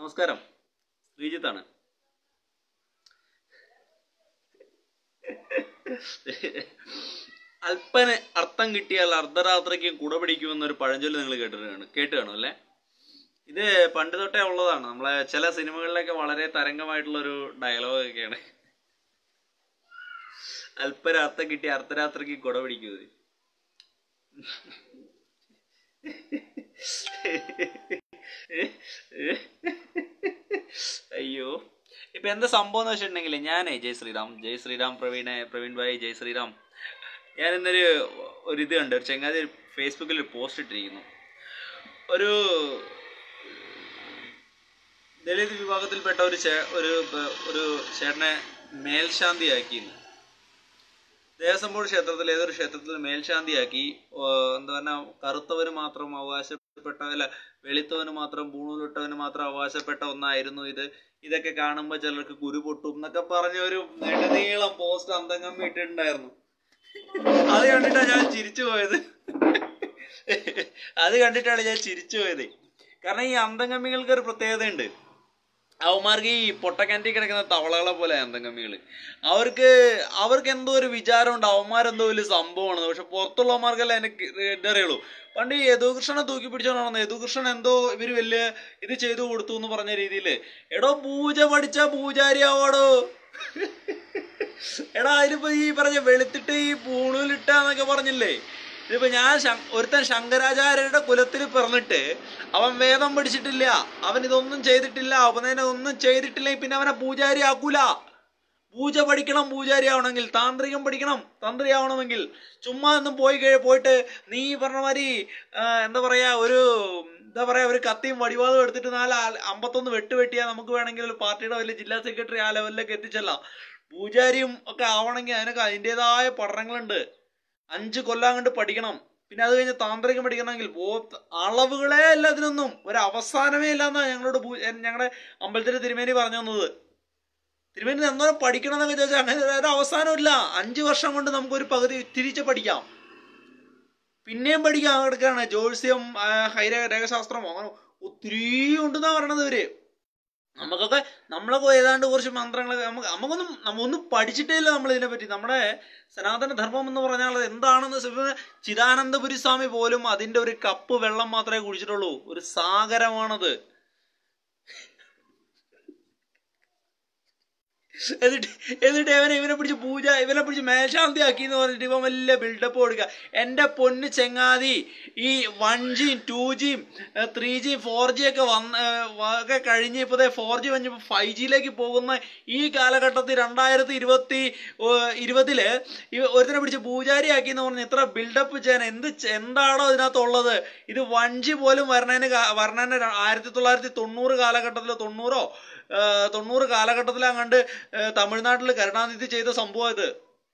നമസ്കാരം ശ്രീജിത്താണ് അല്പന് അർത്ഥം കിട്ടിയാൽ അർദ്ധരാത്രിക്ക് കുട പിടിക്കുമെന്നൊരു പഴഞ്ചൊല്ല് നിങ്ങൾ കേട്ടിട്ടാണ് കേട്ട് കാണും അല്ലേ ഇത് പണ്ട് തൊട്ടേ ഉള്ളതാണ് നമ്മളെ ചില സിനിമകളിലൊക്കെ വളരെ തരംഗമായിട്ടുള്ളൊരു ഡയലോഗ് ഒക്കെയാണ് അല്പന അർത്ഥം കിട്ടിയ അർദ്ധരാത്രിക്ക് കുട പിടിക്കുന്നത് അയ്യോ ഇപ്പൊ എന്താ സംഭവം എന്ന് വെച്ചിട്ടുണ്ടെങ്കിൽ ഞാനേ ജയ് ശ്രീറാം ജയ് ശ്രീറാം പ്രവീണെ പ്രവീൺ ഭായി ജയ് ശ്രീറാം ഞാൻ ഇന്നൊരു ഒരു ഇത് കണ്ട് ഒരു ചെങ്ങാതി ഫേസ്ബുക്കിൽ ഒരു പോസ്റ്റ് ഇട്ടിരിക്കുന്നു ഒരു ദളിത് വിഭാഗത്തിൽപ്പെട്ട ഒരു ചേ- ഒരു ബ- ഒരു ചേട്ടനെ മേൽശാന്തിയാക്കിന്ന് ദേവസ്വം ബോർഡ് ക്ഷേത്രത്തിൽ ഏതൊരു ക്ഷേത്രത്തിൽ മേൽശാന്തിയാക്കി ഓ, എന്താ പറഞ്ഞാ കറുത്തവന് മാത്രം അവകാശപ്പെട്ട അല്ല വെളുത്തവന് മാത്രം പൂണൂലിട്ടവന് മാത്രം അവകാശപ്പെട്ട ഒന്നായിരുന്നു ഇത് ഇതൊക്കെ കാണുമ്പോൾ ചിലർക്ക് കുരു പൊട്ടും എന്നൊക്കെ പറഞ്ഞ ഒരു നെടുനീളം പോസ്റ്റ് അന്തംഗം ഇട്ടിട്ടുണ്ടായിരുന്നു അത് കണ്ടിട്ടാണ് ഞാൻ ചിരിച്ചു പോയത് അത് കണ്ടിട്ടാണ് ഞാൻ ചിരിച്ചു പോയത് കാരണം ഈ അന്തംഗമ്മികൾക്ക് ഒരു പ്രത്യേകതയുണ്ട് അവന്മാർക്ക് ഈ പൊട്ടക്കിണറ്റി കിടക്കുന്ന തവളകളെ പോലെ അന്തംഗമ്മികൾ അവർക്ക് അവർക്ക് എന്തോ ഒരു വിചാരമുണ്ട് അവന്മാരെന്തോ വലിയ സംഭവമാണ് പക്ഷെ പുറത്തുള്ളവന്മാർക്കല്ല എനിക്ക് എന്റെ അറിയുള്ളൂ പണ്ട് ഈ യദുകൃഷ്ണനെ തൂക്കി പിടിച്ചോണ്ടാണ് യദുകൃഷ്ണൻ എന്തോ ഇവര് വലിയ ഇത് ചെയ്തു കൊടുത്തു എന്ന് പറഞ്ഞ രീതിയിൽ എടോ പൂജ പഠിച്ച പൂജാരിയാവോടോ എടാ അതിനിപ്പോ ഈ പറഞ്ഞ വെളുത്തിട്ട് ഈ പൂണൂലിട്ടാന്നൊക്കെ പറഞ്ഞില്ലേ ഇതിപ്പോ ഞാൻ ശ- ഒരുത്തൻ ശങ്കരാചാര്യരുടെ കുലത്തിൽ പിറന്നിട്ട് അവൻ വേദം പഠിച്ചിട്ടില്ല അവൻ ഇതൊന്നും ചെയ്തിട്ടില്ല അവനെ ഒന്നും ചെയ്തിട്ടില്ലെങ്കിൽ പിന്നെ അവനെ പൂജാരി ആക്കൂല പൂജ പഠിക്കണം പൂജാരി ആവണമെങ്കിൽ താന്ത്രികം പഠിക്കണം തന്ത്രി ആവണമെങ്കിൽ ചുമ്മാ ഒന്നും പോയി കഴി പോയിട്ട് നീ ഈ പറഞ്ഞ മാതിരി ആ, എന്താ പറയാ ഒരു എന്താ പറയാ ഒരു കത്തിയും വടിവാളും എടുത്തിട്ട് നാല് ആൾ- അമ്പത്തൊന്ന് വെട്ട് വെട്ടിയാൽ നമുക്ക് വേണമെങ്കിൽ ഒരു പാർട്ടിയുടെ വലിയ ജില്ലാ സെക്രട്ടറി ആ ലെവലിലേക്ക് എത്തിച്ചല്ല പൂജാരിയും ഒക്കെ ആവണമെങ്കിൽ അതിനൊക്കെ അതിൻ്റെതായ പഠനങ്ങളുണ്ട് അഞ്ച് കൊല്ലം കണ്ട് പഠിക്കണം പിന്നെ അത് കഴിഞ്ഞ് താന്ത്രികം പഠിക്കണമെങ്കിൽ പോ അളവുകളേ അല്ല ഇതിനൊന്നും ഒരു അവസാനമേ ഇല്ല എന്നാണ് ഞങ്ങളോട് പൂ- ഞങ്ങളുടെ അമ്പലത്തിലെ തിരുമേനി പറഞ്ഞു തന്നത് തിരുമേനി എന്തോരം പഠിക്കണം എന്നൊക്കെ ചോദിച്ചാൽ അങ്ങനെ ഒരു അവസാനമില്ല അഞ്ച് വർഷം കൊണ്ട് നമുക്കൊരു പകുതി തിരിച്ച് പഠിക്കാം പിന്നെയും പഠിക്കാൻ കിടക്കാണ് ജ്യോത്സ്യം ആ, ഹൈര രേഖശാസ്ത്രം അങ്ങനെ ഒത്തിരി ഉണ്ടെന്നാ പറയണത് ഇവര് നമുക്കൊക്കെ നമ്മളൊക്കെ ഏതാണ്ട് കുറച്ച് മന്ത്രങ്ങളൊക്കെ നമുക്ക് നമുക്കൊന്നും നമ്മൊന്നും പഠിച്ചിട്ടേ ഇല്ല നമ്മൾ ഇതിനെ പറ്റി നമ്മുടെ സനാതന ധർമ്മം എന്ന് പറഞ്ഞാൽ അത് എന്താണെന്ന് ശിവ- ചിദാനന്ദപുരി സ്വാമി പോലും അതിന്റെ ഒരു കപ്പ് വെള്ളം മാത്രമേ കുടിച്ചിട്ടുള്ളൂ ഒരു സാഗരമാണത് എന്നിട്ട് എന്നിട്ട് ഇവനെ ഇവനെ പിടിച്ച് പൂജ ഇവനെ പിടിച്ച് മേൽശാന്തി ആക്കി എന്ന് പറഞ്ഞിട്ട് ഇവൻ വലിയ ബിൽഡപ്പ് കൊടുക്കുക എൻ്റെ പൊന്ന് ചെങ്ങാതി ഈ വൺ ജിയും ടു ജിയും ത്രീ ജി ഫോർ ജി ഒക്കെ വന്ന് ഏർ, ഒക്കെ കഴിഞ്ഞ് ഇപ്പോൾ ഫോർ ജി കഴിഞ്ഞപ്പോൾ ഫൈവ് ജിയിലേക്ക് പോകുന്ന ഈ കാലഘട്ടത്തിൽ രണ്ടായിരത്തി ഇരുപത്തി ഇരുപതില് ഒരുത്തനെ പിടിച്ച് പൂജാരിയാക്കി എന്ന് പറഞ്ഞ് ഇത്ര ബിൽഡപ്പ് ചെയ്യാൻ എന്ത് ചെ- എന്താണോ ഇതിനകത്തുള്ളത് ഇത് വൺ ജി പോലും വരണേന് കാ- വരണേന് ര- ആയിരത്തി തൊള്ളായിരത്തി തൊണ്ണൂറ് കാലഘട്ടത്തിൽ തൊണ്ണൂറോ ഏർ, തൊണ്ണൂറ് കാലഘട്ടത്തിലങ്ങണ്ട് തമിഴ്നാട്ടിൽ കരുണാനിധി ചെയ്ത സംഭവം ഇത്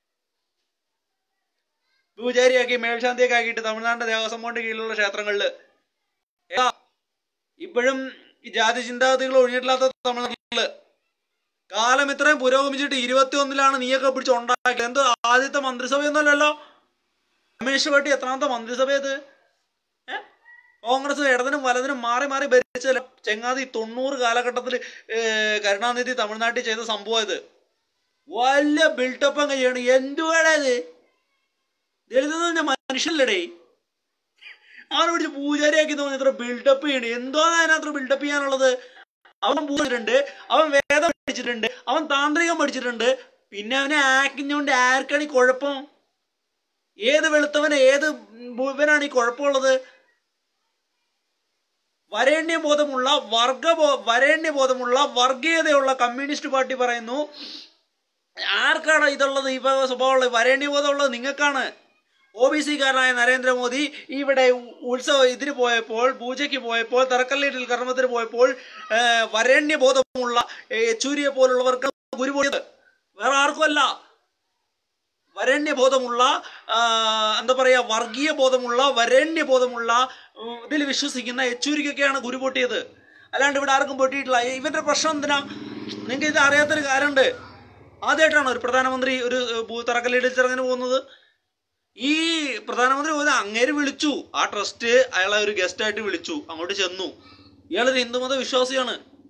പൂജാരിയാക്കി മേൽശാന്തിയൊക്കെ ആക്കിയിട്ട് തമിഴ്നാടിന്റെ ദേവസ്വം ബോർഡിന്റെ കീഴിലുള്ള ക്ഷേത്രങ്ങളില് ഏതാ ഇപ്പോഴും ഈ ജാതി ചിന്താഗതികൾ ഒഴിഞ്ഞിട്ടില്ലാത്ത തമിഴ്നാട്ടില് കാലം ഇത്രയും പുരോഗമിച്ചിട്ട് ഇരുപത്തി ഒന്നിലാണ് നീയൊക്കെ പിടിച്ച് ഉണ്ടാക്കിയത് എന്തോ ആദ്യത്തെ മന്ത്രിസഭയൊന്നുമല്ലല്ലോ രമേശ് പട്ടി എത്രാമത്തെ മന്ത്രിസഭ ഇത് ഏ? കോൺഗ്രസ് ഇടതിനും വലതിനും മാറി മാറി ഭരിച്ച ചെങ്ങാതി തൊണ്ണൂറ് കാലഘട്ടത്തിൽ കരുണാനിധി തമിഴ്നാട്ടിൽ ചെയ്ത സംഭവം ഇത് വലിയ ബിൽഡപ്പ് അങ്ങ് ചെയ്യണം എന്തുവേടാ ഇത് ദളിത് മനുഷ്യല്ലടേ അവനെ പിടിച്ച് പൂജാരിയാക്കി തോന്നി ഇത്ര ബിൽഡപ്പ് ചെയ്യണേ എന്തോ അതിനകത്ത് ബിൽഡപ്പ് ചെയ്യാനുള്ളത് അവൻ പൂജിച്ചിട്ടുണ്ട് അവൻ വേദം പഠിച്ചിട്ടുണ്ട് അവൻ താന്ത്രികം പഠിച്ചിട്ടുണ്ട് പിന്നെ അവനെ ആക്കിഞ്ഞോണ്ട് ആർക്കാണ് ഈ കുഴപ്പം ഏത് വെളുത്തവന് ഏത് ഇവനാണ് ഈ കുഴപ്പമുള്ളത് വരേണ്യബോധമുള്ള വർഗബോ വരേണ്യബോധമുള്ള വർഗീയതയുള്ള കമ്മ്യൂണിസ്റ്റ് പാർട്ടി പറയുന്നു ആർക്കാണ് ഇതുള്ളത് ഈ സ്വഭാവമുള്ളത് വരേണ്യബോധമുള്ളത് നിങ്ങൾക്കാണ് ഒ ബി സിക്കാരനായ നരേന്ദ്രമോദി ഇവിടെ ഉ- ഉത്സവ ഇതിന് പോയപ്പോൾ പൂജയ്ക്ക് പോയപ്പോൾ തറക്കല്ലിട്ടിൽ കർമ്മത്തിന് പോയപ്പോൾ ഏ, വരേണ്യബോധമുള്ള ഏ, യെച്ചൂരിയെ പോലുള്ളവർക്ക് ഗുരുപൊടിയത് വേറെ ആർക്കുമല്ല വരേണ്യബോധമുള്ള ആ, എന്താ പറയാ വർഗീയ ബോധമുള്ള വരേണ്യബോധമുള്ള ഇതിൽ വിശ്വസിക്കുന്ന യെച്ചൂരിക്കൊക്കെയാണ് ഗുരു പൊട്ടിയത് അല്ലാണ്ട് ഇവിടെ ആർക്കും പൊട്ടിയിട്ടില്ല ഇവന്റെ പ്രശ്നം എന്തിനാ നിങ്ങൾക്ക് ഇത് അറിയാത്തൊരു കാര്യമുണ്ട് ആദ്യമായിട്ടാണ് ഒരു പ്രധാനമന്ത്രി ഒരു തറക്കല്ലിടിച്ചിറങ്ങിന് പോകുന്നത് ഈ പ്രധാനമന്ത്രി പോയത് അങ്ങേര് വിളിച്ചു ആ ട്രസ്റ്റ് അയാളെ ഒരു ഗസ്റ്റ് ആയിട്ട് വിളിച്ചു അങ്ങോട്ട് ചെന്നു ഇയാളൊരു ഹിന്ദുമത വിശ്വാസിയാണ്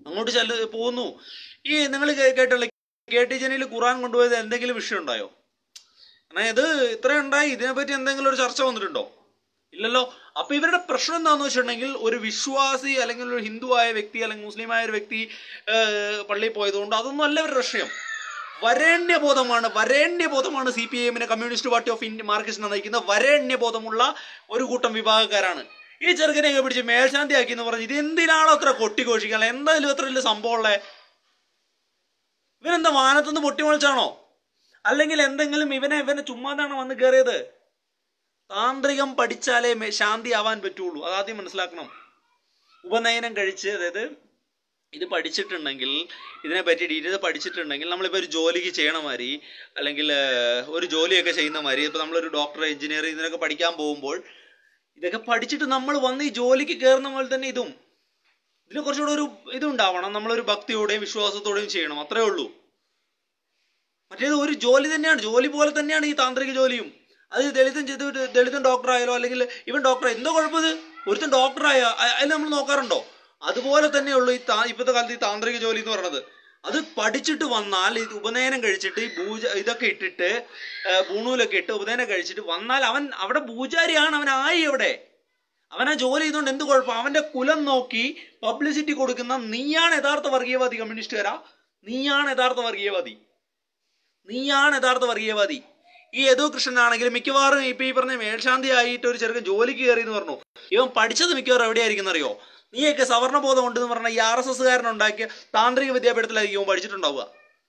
അങ്ങോട്ട് ചെല്ല പോകുന്നു ഈ നിങ്ങൾ കേട്ടുള്ള കെ ടി ജനിയിൽ ഖുറാൻ കൊണ്ടുപോയത് എന്തെങ്കിലും വിഷയം ഉണ്ടായോ കാരണം ഇത് ഇത്രയും ഉണ്ടായി ഇതിനെപ്പറ്റി എന്തെങ്കിലും ഒരു ചർച്ച വന്നിട്ടുണ്ടോ ഇല്ലല്ലോ അപ്പൊ ഇവരുടെ പ്രശ്നം എന്താണെന്ന് വെച്ചിട്ടുണ്ടെങ്കിൽ ഒരു വിശ്വാസി അല്ലെങ്കിൽ ഒരു ഹിന്ദു ആയ വ്യക്തി അല്ലെങ്കിൽ മുസ്ലിം ആയ ഒരു വ്യക്തി ഏഹ്, പള്ളിയിൽ പോയതുകൊണ്ട് അതൊന്നും അല്ല ഇവരുടെ വിഷയം വരേണ്യബോധമാണ് വരേണ്യബോധമാണ് സി പി എമ്മിനെ Communist Party of India Marxist നയിക്കുന്ന വരേണ്യബോധമുള്ള ഒരു കൂട്ടം വിഭാഗക്കാരാണ് ഈ ചെറുക്കനെയൊക്കെ പിടിച്ച് മേൽശാന്തിയാക്കി എന്ന് പറഞ്ഞ് ഇത് എന്തിനാണോ അത്ര കൊട്ടിഘോഷിക്കാൻ എന്തായാലും അത്ര വലിയ സംഭവമുള്ളേ ഇവനെന്താ വാനത്തുനിന്ന് പൊട്ടിമുളിച്ചാണോ അല്ലെങ്കിൽ എന്തെങ്കിലും ഇവനെ ഇവനെ ചുമ്മാതാണ് വന്ന് കയറിയത് താന്ത്രികം പഠിച്ചാലേ മെ- ശാന്തി ആവാൻ പറ്റുള്ളൂ അതാദ്യം മനസ്സിലാക്കണം ഉപനയനം കഴിച്ച് അതായത് ഇത് പഠിച്ചിട്ടുണ്ടെങ്കിൽ ഇതിനെ പറ്റി ഡീറ്റെയിൽ പഠിച്ചിട്ടുണ്ടെങ്കിൽ നമ്മളിപ്പോൾ ഒരു ജോലിക്ക് ചെയ്യണ മാതിരി അല്ലെങ്കിൽ ഏഹ്, ഒരു ജോലിയൊക്കെ ചെയ്യുന്ന മാതിരി ഇപ്പോൾ നമ്മളൊരു ഡോക്ടർ എഞ്ചിനീയർ ഇതിനൊക്കെ പഠിക്കാൻ പോകുമ്പോൾ ഇതൊക്കെ പഠിച്ചിട്ട് നമ്മൾ വന്ന് ഈ ജോലിക്ക് കയറുന്ന പോലെ തന്നെ ഇതും ഇതിന് കുറച്ചുകൂടെ ഒരു ഇതുണ്ടാവണം നമ്മളൊരു ഭക്തിയോടെയും വിശ്വാസത്തോടെയും ചെയ്യണം അത്രേ ഉള്ളൂ മറ്റേത് ഒരു ജോലി തന്നെയാണ് ജോലി പോലെ തന്നെയാണ് ഈ താന്ത്രിക ജോലിയും അത് ദളിതൻ ചെയ്ത് ദളിതൻ ഡോക്ടർ ആയാലോ അല്ലെങ്കിൽ ഇവൻ ഡോക്ടർ എന്തോ കുഴപ്പം ഇത് ഒരുത്തൻ ഡോക്ടറായ അതിൽ നമ്മൾ നോക്കാറുണ്ടോ അതുപോലെ തന്നെയുള്ളൂ ഈ താ ഇപ്പോഴത്തെ കാലത്ത് ഈ താന്ത്രിക ജോലി എന്ന് പറയുന്നത് അത് പഠിച്ചിട്ട് വന്നാൽ ഇത് ഉപനയനം കഴിച്ചിട്ട് ഈ പൂജ ഇതൊക്കെ ഇട്ടിട്ട് ആ, പൂണൂലൊക്കെ ഇട്ട് ഉപനയനം കഴിച്ചിട്ട് വന്നാൽ അവൻ അവിടെ പൂജാരിയാണ് അവൻ ആയി അവിടെ അവൻ ആ ജോലി ചെയ്തുകൊണ്ട് എന്ത് കുഴപ്പം അവന്റെ കുലം നോക്കി പബ്ലിസിറ്റി കൊടുക്കുന്ന നീയാണ് യഥാർത്ഥ വർഗീയവാദി കമ്മ്യൂണിസ്റ്റുകാരാ നീയാണ് യഥാർത്ഥ വർഗീയവാദി നീയാണ് യഥാർത്ഥ വർഗീയവാദി ഈ യദു കൃഷ്ണനാണെങ്കിലും മിക്കവാറും ഇപ്പൊ ഈ പറഞ്ഞ മേൽശാന്തി ആയിട്ട് ഒരു ചെറുക്കൻ ജോലിക്ക് കയറി എന്ന് പറഞ്ഞു ഇവൻ പഠിച്ചത് മിക്കവാറും എവിടെയായിരിക്കും അറിയോ നീയൊക്കെ സവർണബോധം ഉണ്ടെന്ന് പറഞ്ഞ ഈ ആർ എസ് എസ്സുകാരൻ ഉണ്ടാക്കിയ താന്ത്രിക വിദ്യാപീഠത്തിലായിരിക്കും ഇവൻ പഠിച്ചിട്ടുണ്ടാവുക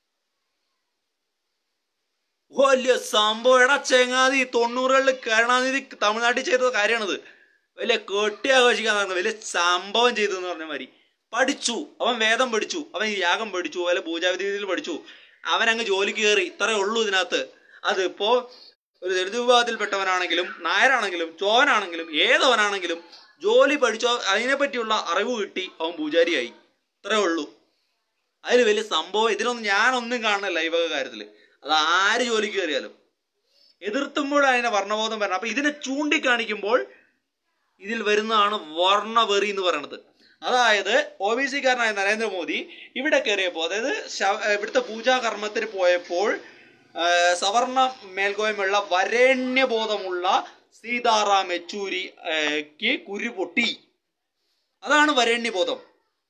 വലിയ സംഭവം എടാ ചെങ്ങാതി തൊണ്ണൂറുകളിൽ കരുണാനിധി തമിഴ്നാട്ടിൽ ചെയ്ത കാര്യമാണിത് വലിയ കെട്ടി ആഘോഷിക്കാൻ നടന്ന വലിയ സംഭവം ചെയ്തു എന്ന് പറഞ്ഞ മാതിരി പഠിച്ചു അവൻ വേദം പഠിച്ചു അവൻ യാഗം പഠിച്ചു വല്ല പൂജാവിധിയിൽ പഠിച്ചു അവൻ അങ്ങ് ജോലിക്ക് കയറി ഇത്രേ ഉള്ളൂ ഇതിനകത്ത് അതിപ്പോ ഒരു ദളിത് വിഭാഗത്തിൽപ്പെട്ടവനാണെങ്കിലും നായരാണെങ്കിലും ചോവനാണെങ്കിലും ഏതവനാണെങ്കിലും ജോലി പഠിച്ചോ അതിനെപ്പറ്റിയുള്ള അറിവ് കിട്ടി അവൻ പൂജാരിയായി ഇത്രേ ഉള്ളൂ അതിൽ വലിയ സംഭവം ഇതിനൊന്നും ഞാനൊന്നും കാണുന്നില്ല ഈ വക കാര്യത്തിൽ അത് ആര് ജോലിക്ക് കയറിയാലും എതിർത്തുമ്പോൾ അതിനെ വർണ്ണബോധം വരണം അപ്പൊ ഇതിനെ ചൂണ്ടിക്കാണിക്കുമ്പോൾ ഇതിൽ വരുന്നതാണ് വർണ്ണവെറി എന്ന് പറയുന്നത് അതായത് ഒ ബി സിക്കാരനായ നരേന്ദ്രമോദി ഇവിടെ കയറിയപ്പോൾ അതായത് ശവ- ഇവിടുത്തെ പൂജാകർമ്മത്തിന് പോയപ്പോൾ ആ, സവർണ മേൽക്കോയ്മയുള്ള വരേണ്യബോധമുള്ള സീതാറാം യെച്ചൂരിക്ക് കുരു പൊട്ടി അതാണ് വരേണ്യബോധം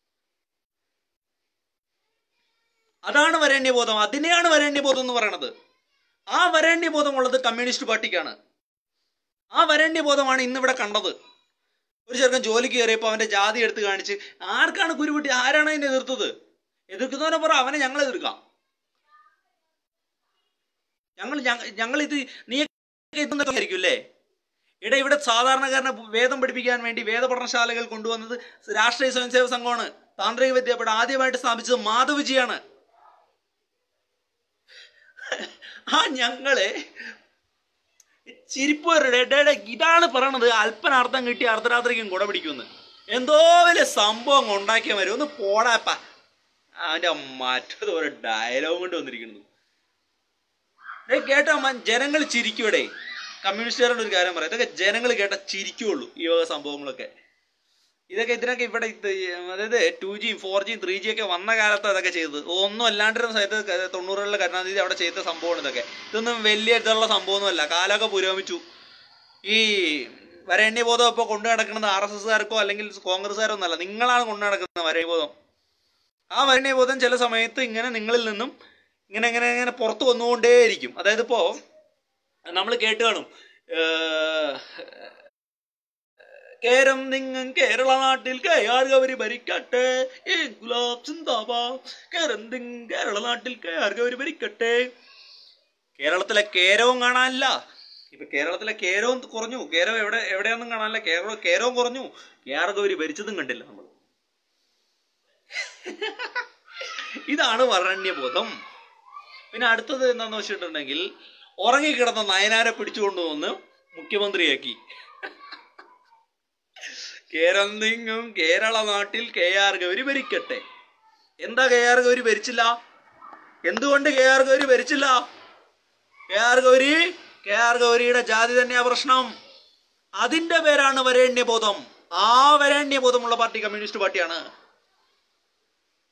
അതാണ് വരേണ്യബോധം അതിനെയാണ് വരേണ്യബോധം എന്ന് പറയുന്നത് ആ വരേണ്യബോധം ഉള്ളത് കമ്മ്യൂണിസ്റ്റ് പാർട്ടിക്കാണ് ആ വരേണ്യബോധമാണ് ഇന്നിവിടെ കണ്ടത് ഒരു ചെറുക്കൻ ജോലിക്ക് കയറിയപ്പോൾ അവന്റെ ജാതി എടുത്ത് കാണിച്ച് ആർക്കാണ് കുരുപൊട്ടി ആരാണ് അതിനെ എതിർത്തത് എതിർക്കുന്നവനെ പറ അവനെ ഞങ്ങൾ എതിർക്കാം ഞങ്ങൾ ഞങ്ങ- ഞങ്ങൾ ഇത് നീ ആയിരിക്കും അല്ലേ ഇട ഇവിടെ സാധാരണക്കാരനെ വേദം പഠിപ്പിക്കാൻ വേണ്ടി വേദപഠനശാലകൾ കൊണ്ടുവന്നത് രാഷ്ട്രീയ സ്വയംസേവക സംഘമാണ് താന്ത്രിക വിദ്യാപീഠം ആദ്യമായിട്ട് സ്ഥാപിച്ചത് മാധവജിയാണ് ആ ഞങ്ങളെ ചിരിപ്പുകാരുടെ ഡേടെ ഇതാണ് പറയണത് അല്പനർത്ഥം കിട്ടി അർദ്ധരാത്രിക്കും കുട പിടിക്കുമെന്ന് എന്തോ വലിയ സംഭവം അങ്ങ് ഉണ്ടാക്കിയാൽ മതി ഒന്ന് പോടാപ്പ അവന്റെ മറ്റത് ഒരു ഡയലോഗ് കൊണ്ട് വന്നിരിക്കുന്നു ദേ കേട്ടോ മൻ- ജനങ്ങൾ ചിരിക്കൂടെ കമ്മ്യൂണിസ്റ്റുകാരുടെ ഒരു കാര്യം പറയാം ഇതൊക്കെ ജനങ്ങൾ കേട്ട ചിരിക്കുള്ളൂ ഈ വക സംഭവങ്ങളൊക്കെ ഇതൊക്കെ ഇതിനൊക്കെ ഇവിടെ ഇത് അതായത് ടു ജിയും ഫോർ ജിയും ത്രീ ജി ഒക്കെ വന്ന കാലത്ത് അതൊക്കെ ചെയ്തത് ഒന്നും അല്ലാണ്ടിരുന്ന സമയത്ത് ക- തൊണ്ണൂറുകളിലെ കരുണാനിധി അവിടെ ചെയ്ത സംഭവമാണ് ഇതൊക്കെ ഇതൊന്നും വലിയ ഇതുള്ള സംഭവമൊന്നുമല്ല കാലമൊക്കെ പുരോഗമിച്ചു ഈ വരേണ്യബോധം ഇപ്പോൾ കൊണ്ടു നടക്കുന്നത് ആർ എസ് എസ്കാർക്കോ അല്ലെങ്കിൽ കോൺഗ്രസ്സുകാരോ ഒന്നല്ല നിങ്ങളാണ് കൊണ്ടു നടക്കുന്നത് വരേണ്യബോധം ആ വരേണ്യബോധം ചില സമയത്ത് ഇങ്ങനെ നിങ്ങളിൽ നിന്നും ഇങ്ങനെ ഇങ്ങനെ ഇങ്ങനെ പുറത്ത് വന്നുകൊണ്ടേയിരിക്കും അതായത് ഇപ്പോൾ നമ്മൾ കേട്ട് കാണും ഏഹ്, കേരം നിങ്ങൻ കേരള നാട്ടിൽ കയാർ ഗൗരി ഭരിക്കട്ടെ ഏ ഗുലാബ് സിന്ദാബാ കേരം തിങ് കേരള നാട്ടിൽ കയാർ ഗൗരി ഭരിക്കട്ടെ കേരളത്തിലെ കേരവും കാണാനില്ല ഇപ്പൊ കേരളത്തിലെ കേരവും കുറഞ്ഞു കേരളം എവിടെ എവിടെയൊന്നും കാണാനില്ല കേരളം കേരവും കുറഞ്ഞു കെയാർ ഗൗരി ഭരിച്ചതും കണ്ടില്ല നമ്മൾ ഇതാണ് വരണ്യബോധം പിന്നെ അടുത്തത് എന്താന്ന് വെച്ചിട്ടുണ്ടെങ്കിൽ ഉറങ്ങിക്കിടന്ന നയനാരെ പിടിച്ചുകൊണ്ട് വന്ന് മുഖ്യമന്ത്രിയാക്കി കേരം തിങ്ങും കേരള നാട്ടിൽ കെ ആർ ഗൗരി ഭരിക്കട്ടെ എന്താ കെ ആർ ഗൗരി ഭരിച്ചില്ല എന്തുകൊണ്ട് കെ ആർ ഗൗരി ഭരിച്ചില്ല K R Gouri K R ഗൗരിയുടെ ജാതി തന്നെയാ പ്രശ്നം അതിന്റെ പേരാണ് വരേണ്യബോധം ആ വരേണ്യബോധമുള്ള പാർട്ടി കമ്മ്യൂണിസ്റ്റ് പാർട്ടിയാണ്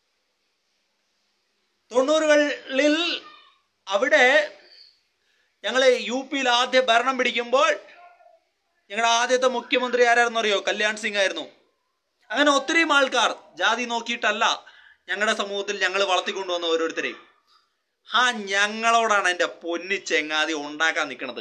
തൊണ്ണൂറുകളിൽ അവിടെ ഞങ്ങൾ യു പിയിൽ ആദ്യ ഭരണം പിടിക്കുമ്പോൾ ഞങ്ങളുടെ ആദ്യത്തെ മുഖ്യമന്ത്രി ആരായിരുന്നു അറിയോ കല്യാൺ സിംഗ് ആയിരുന്നു അങ്ങനെ ഒത്തിരിയും ആൾക്കാർ ജാതി നോക്കിയിട്ടല്ല ഞങ്ങളുടെ സമൂഹത്തിൽ ഞങ്ങൾ വളർത്തിക്കൊണ്ടുവന്ന ഓരോരുത്തരെയും ആ ഞങ്ങളോടാണ് എൻ്റെ പൊന്നി ചെങ്ങാതി ഉണ്ടാക്കാൻ നിൽക്കുന്നത്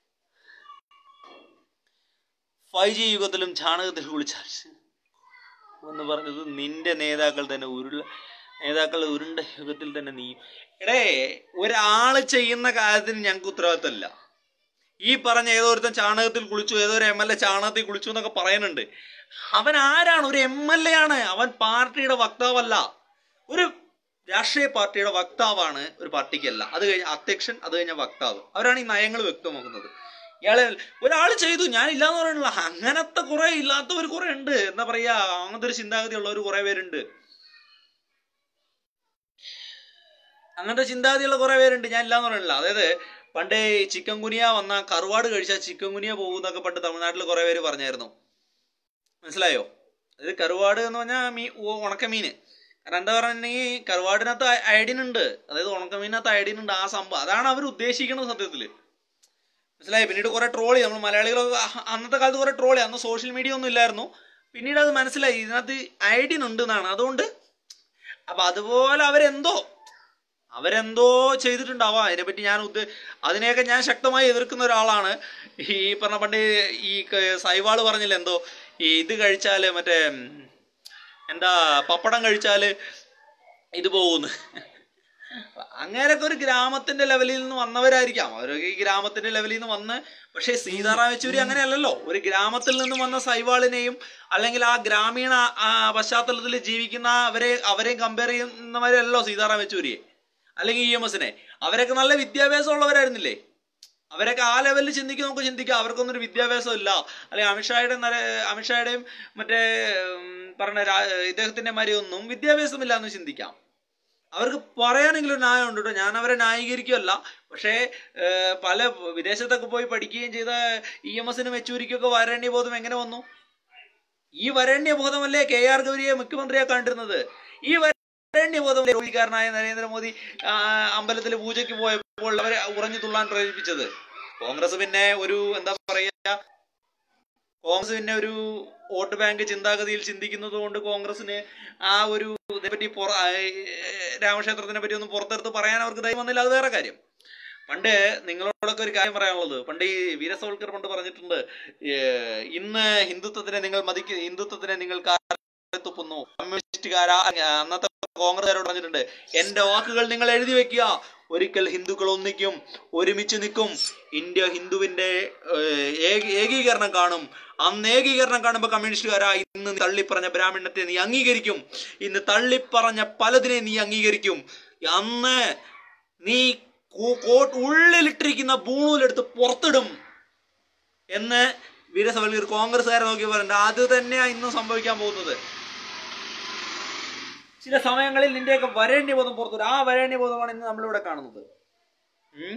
ഫൈവ് ജി യുഗത്തിലും ചാണകത്തിൽ കുളിച്ചാൽ എന്ന് പറഞ്ഞത് നിന്റെ നേതാക്കൾ തന്നെ ഉരുള നേതാക്കൾ ഉരുണ്ട യുഗത്തിൽ തന്നെ നീ എടേ ഒരാള് ചെയ്യുന്ന കാര്യത്തിന് ഞങ്ങൾക്ക് ഉത്തരവാദിത്തമില്ല ഈ പറഞ്ഞ ഏതോ ഒരുത്തൻ ചാണകത്തിൽ കുളിച്ചു ഏതോ ഒരു എം എൽ എ ചാണകത്തിൽ കുളിച്ചു എന്നൊക്കെ പറയുന്നുണ്ട് അവൻ ആരാണ് ഒരു എം എൽ എ ആണ് അവൻ പാർട്ടിയുടെ വക്താവല്ല ഒരു രാഷ്ട്രീയ പാർട്ടിയുടെ വക്താവാണ് ഒരു പാർട്ടിക്കല്ല അത് കഴിഞ്ഞ അധ്യക്ഷൻ അത് കഴിഞ്ഞ വക്താവ് അവരാണ് ഈ നയങ്ങൾ വ്യക്തമാക്കുന്നത് ഇയാളെ ഒരാൾ ചെയ്തു ഞാൻ ഇല്ലാന്ന് പറയണില്ല അങ്ങനത്തെ കുറെ ഇല്ലാത്തവർ കുറെ ഉണ്ട് എന്താ പറയാ അങ്ങനത്തെ ഒരു ചിന്താഗതി ഉള്ളവർ കുറെ പേരുണ്ട് അങ്ങനത്തെ ചിന്താഗതിയുള്ള കുറെ പേരുണ്ട് ഞാൻ ഇല്ലാന്ന് പറയണില്ല അതായത് പണ്ട് ചിക്കൻ കുനിയ വന്ന കറുവാട് കഴിച്ചാൽ ചിക്കൻ കുനിയ പോകുന്നൊക്കെ പണ്ട് തമിഴ്നാട്ടിൽ കുറെ പേര് പറഞ്ഞായിരുന്നു മനസ്സിലായോ അതായത് കറുവാട് എന്ന് പറഞ്ഞാൽ മീ ഉ- ഉണക്കമീന് കാരണം എന്താ പറഞ്ഞിട്ടുണ്ടെങ്കിൽ കറുവാടിനകത്ത് അ- അയഡിൻ ഉണ്ട് അതായത് ഉണക്കമീനകത്ത് അയഡിൻ ഉണ്ട് ആ സംഭവം അതാണ് അവർ ഉദ്ദേശിക്കുന്നത് സത്യത്തില് മനസ്സിലായി പിന്നീട് കുറെ ട്രോളി നമ്മൾ മലയാളികളൊക്കെ അഹ് അന്നത്തെ കാലത്ത് കുറെ ട്രോളി അന്ന് സോഷ്യൽ മീഡിയ ഒന്നും ഇല്ലായിരുന്നു പിന്നീട് അത് മനസ്സിലായി ഇതിനകത്ത് അയഡിൻ ഉണ്ട് എന്നാണ് അതുകൊണ്ട് അപ്പൊ അതുപോലെ അവരെന്തോ അവരെന്തോ ചെയ്തിട്ടുണ്ടാവാം അതിനെപ്പറ്റി ഞാൻ ഉദ്ദ അതിനെയൊക്കെ ഞാൻ ശക്തമായി എതിർക്കുന്ന ഒരാളാണ് ഈ പറഞ്ഞ പണ്ട് ഈ ക- സൈവാള് പറഞ്ഞില്ല എന്തോ ഈ ഇത് കഴിച്ചാല് മറ്റേ ഉം, എന്താ പപ്പടം കഴിച്ചാല് ഇത് പോകുന്നു അങ്ങനെയൊക്കെ ഒരു ഗ്രാമത്തിന്റെ ലെവലിൽ നിന്ന് വന്നവരായിരിക്കാം അവരൊക്കെ ഈ ഗ്രാമത്തിന്റെ ലെവലിൽ നിന്ന് വന്ന് പക്ഷേ സീതാറാം യെച്ചൂരി അങ്ങനെയല്ലല്ലോ ഒരു ഗ്രാമത്തിൽ നിന്ന് വന്ന സൈവാളിനെയും അല്ലെങ്കിൽ ആ ഗ്രാമീണ ആ, പശ്ചാത്തലത്തിൽ ജീവിക്കുന്ന അവരെ അവരെയും കമ്പയർ ചെയ്യുന്നവരല്ലോ സീതാറാം യെച്ചൂരിയെ അല്ലെങ്കിൽ ഇ എം എസിനെ അവരൊക്കെ നല്ല വിദ്യാഭ്യാസം ഉള്ളവരായിരുന്നില്ലേ അവരൊക്കെ ആ ലെവലിൽ ചിന്തിക്കുക നമുക്ക് ചിന്തിക്കാം അവർക്കൊന്നും ഒരു വിദ്യാഭ്യാസം ഇല്ല അല്ലെങ്കിൽ അമിത്ഷായുടെ നര- അമിത്ഷായുടെയും മറ്റേ ഉം, പറഞ്ഞ രാ- ഇദ്ദേഹത്തിന്റെ മാതിരി ഒന്നും വിദ്യാഭ്യാസമില്ല എന്ന് ചിന്തിക്കാം അവർക്ക് പറയാനെങ്കിലും ഒരു ന്യായം ഉണ്ട് കേട്ടോ ഞാൻ അവരെ ന്യായീകരിക്കുകയല്ല പക്ഷേ ഏഹ്, പല വിദേശത്തൊക്കെ പോയി പഠിക്കുകയും ചെയ്ത ഇ എം എസിനും യെച്ചൂരിക്കൊക്കെ വരണ്യബോധം എങ്ങനെ വന്നു ഈ വരണ്യബോധമല്ലേ കെ ആർ ഗൗരിയെ മുഖ്യമന്ത്രിയെ കണ്ടിരുന്നത് ഈ വരണ്യബോധം ജോലിക്കാരനായ നരേന്ദ്രമോദി ആ, അമ്പലത്തിൽ പൂജയ്ക്ക് പോയപ്പോൾ അവരെ ഉറഞ്ഞു തുള്ളാൻ പ്രേരിപ്പിച്ചത് കോൺഗ്രസ് പിന്നെ ഒരു എന്താ പറയാ കോൺഗ്രസ് പിന്നെ ഒരു വോട്ട് ബാങ്ക് ചിന്താഗതിയിൽ ചിന്തിക്കുന്നത് കൊണ്ട് കോൺഗ്രസിന് ആ ഒരു ഇതിനെപ്പറ്റി പുറ ആ, ഏർ, രാമക്ഷേത്രത്തിനെ പറ്റി ഒന്നും പുറത്തെടുത്ത് പറയാൻ അവർക്ക് ധൈര്യം വന്നില്ല അത് വേറെ കാര്യം പണ്ട് നിങ്ങളോടൊക്കെ ഒരു കാര്യം പറയാനുള്ളത് പണ്ട് ഈ വീരസവൽക്കർ പണ്ട് പറഞ്ഞിട്ടുണ്ട് ഏർ, ഇന്ന് ഹിന്ദുത്വത്തിനെ നിങ്ങൾ മതിക്ക് ഹിന്ദുത്വത്തിനെ നിങ്ങൾ തുപ്പുന്നു കമ്മ്യൂണിസ്റ്റുകാരാ അന്നത്തെ കോൺഗ്രസ്സുകാരോട് പറഞ്ഞിട്ടുണ്ട് എന്റെ വാക്കുകൾ നിങ്ങൾ എഴുതി വെക്കുക ഒരിക്കൽ ഹിന്ദുക്കൾ ഒന്നിക്കും ഒരുമിച്ച് നിൽക്കും ഇന്ത്യ ഹിന്ദുവിന്റെ ഏർ, ഏക- ഏകീകരണം കാണും അന്ന് ഏകീകരണം കാണുമ്പോൾ കമ്മ്യൂണിസ്റ്റുകാരാ ഇന്ന് നീ തള്ളിപ്പറഞ്ഞ ബ്രാഹ്മണത്തെ നീ അംഗീകരിക്കും ഇന്ന് തള്ളിപ്പറഞ്ഞ പലതിനെ നീ അംഗീകരിക്കും അന്ന് നീ കൂ- കോട്ട് ഉള്ളിലിട്ടിരിക്കുന്ന ബൂണൂലെടുത്ത് പുറത്തിടും എന്ന് വീരസവൽക്കർ കോൺഗ്രസ്സുകാരെ നോക്കി പറഞ്ഞിട്ട് അത് തന്നെയാ ഇന്നും സംഭവിക്കാൻ പോകുന്നത് ചില സമയങ്ങളിൽ നിന്റെയൊക്കെ വരേണ്യബോധം പുറത്തു വരും. ആ വരേണ്യബോധമാണ് ഇന്ന് നമ്മളിവിടെ കാണുന്നത് ഉം.